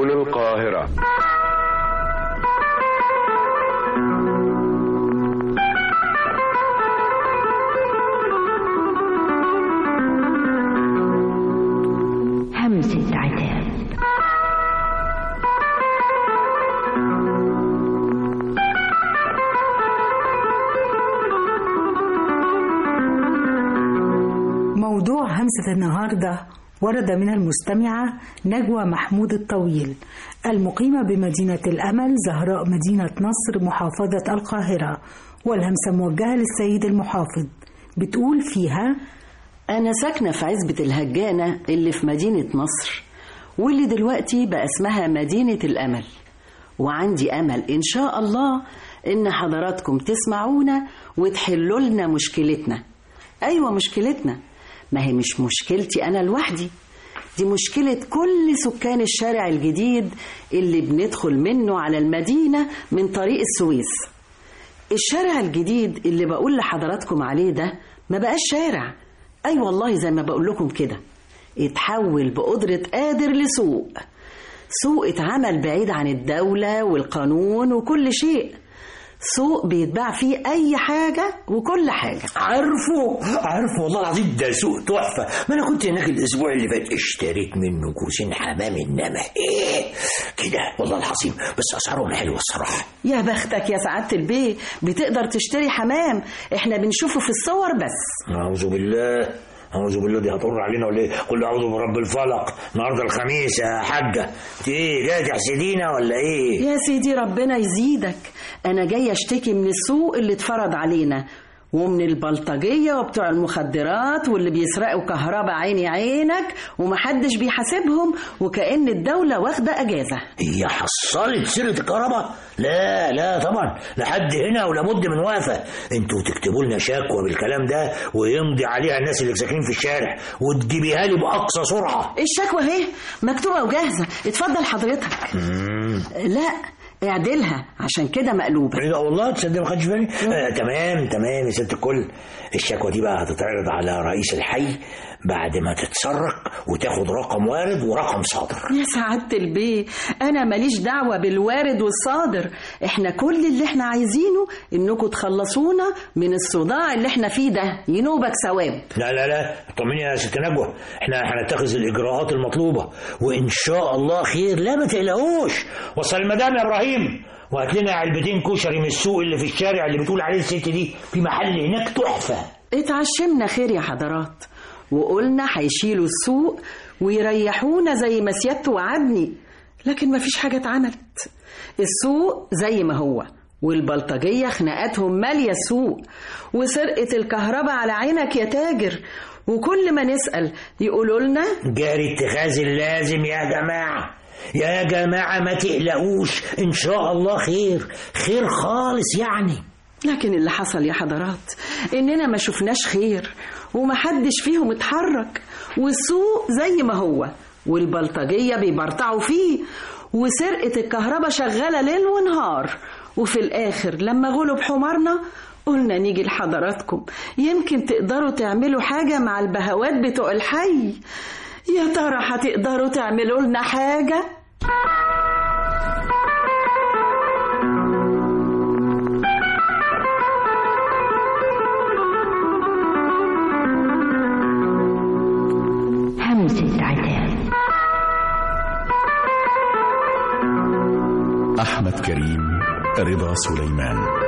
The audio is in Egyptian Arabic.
سبل القاهرة همسة عتاب موضوع همسة النهاردة ورد من المستمعة نجوى محمود الطويل المقيمة بمدينة الأمل زهراء مدينة نصر محافظة القاهرة والهمسة موجهة للسيد المحافظ بتقول فيها أنا ساكنة في عزبة الهجانة اللي في مدينة نصر واللي دلوقتي بقى اسمها مدينة الأمل وعندي أمل إن شاء الله إن حضراتكم تسمعونا وتحلوا لنا مشكلتنا أيوة مشكلتنا ما هي مش مشكلتي أنا لوحدي دي مشكلة كل سكان الشارع الجديد اللي بندخل منه على المدينة من طريق السويس الشارع الجديد اللي بقول لحضراتكم عليه ده ما بقاش شارع أي أيوة والله زي ما بقول لكم كده اتحول بقدرة قادر لسوق سوق اتعمل بعيد عن الدولة والقانون وكل شيء سوق بيتباع فيه أي حاجة وكل حاجة عارفه عارفه والله العظيم ده سوق تحفة ما أنا كنت هناك الأسبوع اللي فات اشتريت منه كوسين حمام إنما إيه كده والله العظيم بس أسعارهم حلوة الصراحة يا بختك يا سعادة البيه بتقدر تشتري حمام احنا بنشوفه في الصور بس أعوذ بالله أعوذ بالله دي هتمر علينا ولا إيه؟ قل أعوذ برب الفلق النهارده الخميس يا حاجة أنت إيه جاية تحسدينا ولا إيه؟ يا سيدي ربنا يزيدك أنا جاية أشتكي من السوق اللي اتفرض علينا ومن البلطجية وبتوع المخدرات واللي بيسرقوا كهرباء عيني عينك ومحدش بيحاسبهم وكأن الدولة واخدة أجازة هي حصلت سيرة الكهرباء؟ لا لا طبعا لحد هنا ولابد من وقفة انتوا تكتبوا لنا شكوى بالكلام ده ويمضي عليها الناس اللي ساكنين في الشارع وتجيبيها لي بأقصى سرعة الشكوى اهي مكتوبة وجاهزة اتفضل حضرتك لا اعدلها عشان كده مقلوبة ايه ده والله تصدق ما خدش بالي آه تمام تمام يا ست الكل الشكوى دي بقى هتتعرض على رئيس الحي بعد ما تتسرق وتاخد رقم وارد ورقم صادر يا سعادة البيه أنا ماليش دعوة بالوارد والصادر إحنا كل اللي إحنا عايزينه إنكم تخلصونا من الصداع اللي إحنا فيه ده ينوبك ثواب لا لا لا طمني يا ست نجوى احنا هنتخذ الاجراءات المطلوبه وان شاء الله خير لا ما تقلقوش وصل المدام يا ابراهيم وهات لنا علبتين كشري من السوق اللي في الشارع اللي بتقول عليه الست دي في محل هناك تحفه اتعشمنا خير يا حضرات وقلنا هيشيلوا السوق ويريحونا زي ما سيادته وعدني لكن مفيش حاجة اتعملت السوق زي ما هو والبلطجية خناقاتهم مالية السوق وسرقة الكهرباء على عينك يا تاجر وكل ما نسأل يقولوا لنا جاري اتخاذ اللازم يا جماعه يا جماعه ما تقلقوش ان شاء الله خير خير خالص يعني لكن اللي حصل يا حضرات اننا ما شفناش خير ومحدش فيهم اتحرك والسوق زي ما هو والبلطجية بيبرطعوا فيه وسرقة الكهرباء شغالة ليل ونهار وفي الآخر لما غلب حمارنا قلنا نيجي لحضراتكم يمكن تقدروا تعملوا حاجة مع البهوات بتوع الحي يا ترى هتقدروا تعملوا لنا حاجة؟ همسة عتاب أحمد كريم رضا سليمان